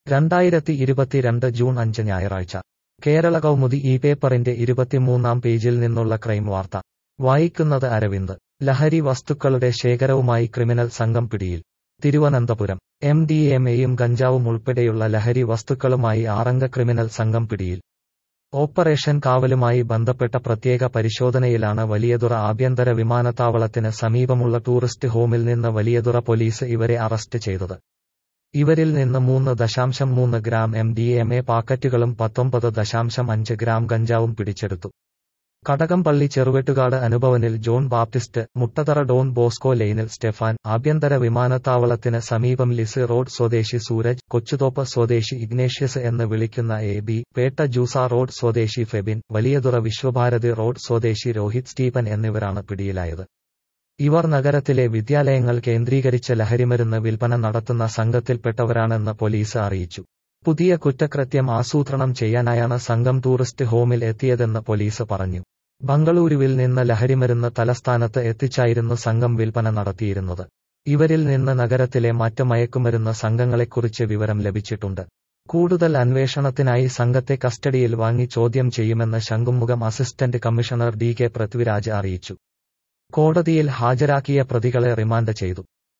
രണ്ടായിരത്തി ഇരുപത്തിരണ്ട് ജൂൺ അഞ്ച് ഞായറാഴ്ച കേരള കൗമുദി ഈ പേപ്പറിന്റെ ഇരുപത്തിമൂന്നാം പേജിൽ നിന്നുള്ള ക്രൈം വാർത്ത വായിക്കുന്നത് അരവിന്ദ് ലഹരി വസ്തുക്കളുടെ ശേഖരവുമായി ക്രിമിനൽ സംഘം പിടിയിൽ തിരുവനന്തപുരം എം ഡി എം എയും ഗഞ്ചാവും ഉൾപ്പെടെയുള്ള ലഹരി വസ്തുക്കളുമായി ആറംഗ ക്രിമിനൽ സംഘം പിടിയിൽ ഓപ്പറേഷൻ കാവലുമായി ബന്ധപ്പെട്ട പ്രത്യേക പരിശോധനയിലാണ് വലിയതുറ ആഭ്യന്തര വിമാനത്താവളത്തിന് സമീപമുള്ള ടൂറിസ്റ്റ് ഹോമിൽ നിന്ന് വലിയതുറ പോലീസ് ഇവരെ അറസ്റ്റ് ചെയ്തത് ഇവരിൽ നിന്ന് മൂന്ന് ദശാംശം മൂന്ന് gram M D M A പാക്കറ്റുകളും പത്തൊമ്പത് ദശാംശം അഞ്ച് ഗ്രാം ഗഞ്ചാവും പിടിച്ചെടുത്തു കടകംപള്ളി ചെറുവെട്ടുകാട് അനുഭവനിൽ John Baptist Muttathara Don Bosco ലെയ്നിൽ സ്റ്റെഫാൻ ആഭ്യന്തര വിമാനത്താവളത്തിന് സമീപം ലിസ് റോഡ് സ്വദേശി സൂരജ് കൊച്ചുതോപ്പ് സ്വദേശി ഇഗ്നേഷ്യസ് എന്ന് വിളിക്കുന്ന എ ബി പേട്ട ജൂസ റോഡ് സ്വദേശി ഫെബിൻ വലിയതുറ വിശ്വഭാരതി റോഡ് സ്വദേശി രോഹിത് സ്റ്റീഫൻ എന്നിവരാണ് പിടിയിലായത് ഇവർ നഗരത്തിലെ വിദ്യാലയങ്ങൾ കേന്ദ്രീകരിച്ച് ലഹരിമരുന്ന് വിൽപ്പന നടത്തുന്ന സംഘത്തിൽപ്പെട്ടവരാണെന്ന് പോലീസ് അറിയിച്ചു പുതിയ കുറ്റകൃത്യം ആസൂത്രണം ചെയ്യാനായാണ് സംഘം ടൂറിസ്റ്റ് ഹോമിൽ എത്തിയതെന്ന് പോലീസ് പറഞ്ഞു ബംഗളൂരുവിൽ നിന്ന് ലഹരിമരുന്ന് തലസ്ഥാനത്ത് എത്തിച്ചായിരുന്നു സംഘം വിൽപ്പന നടത്തിയിരുന്നത് ഇവരിൽ നിന്ന് നഗരത്തിലെ മറ്റ് മയക്കുമരുന്ന് സംഘങ്ങളെക്കുറിച്ച് വിവരം ലഭിച്ചിട്ടുണ്ട് കൂടുതൽ അന്വേഷണത്തിനായി സംഘത്തെ കസ്റ്റഡിയിൽ വാങ്ങി ചോദ്യം ചെയ്യുമെന്ന് Shanghumukham assistant commissioner D K Prithviraj അറിയിച്ചു കോടതിയിൽ ഹാജരാക്കിയ പ്രതികളെ റിമാൻഡ് ചെയ്തു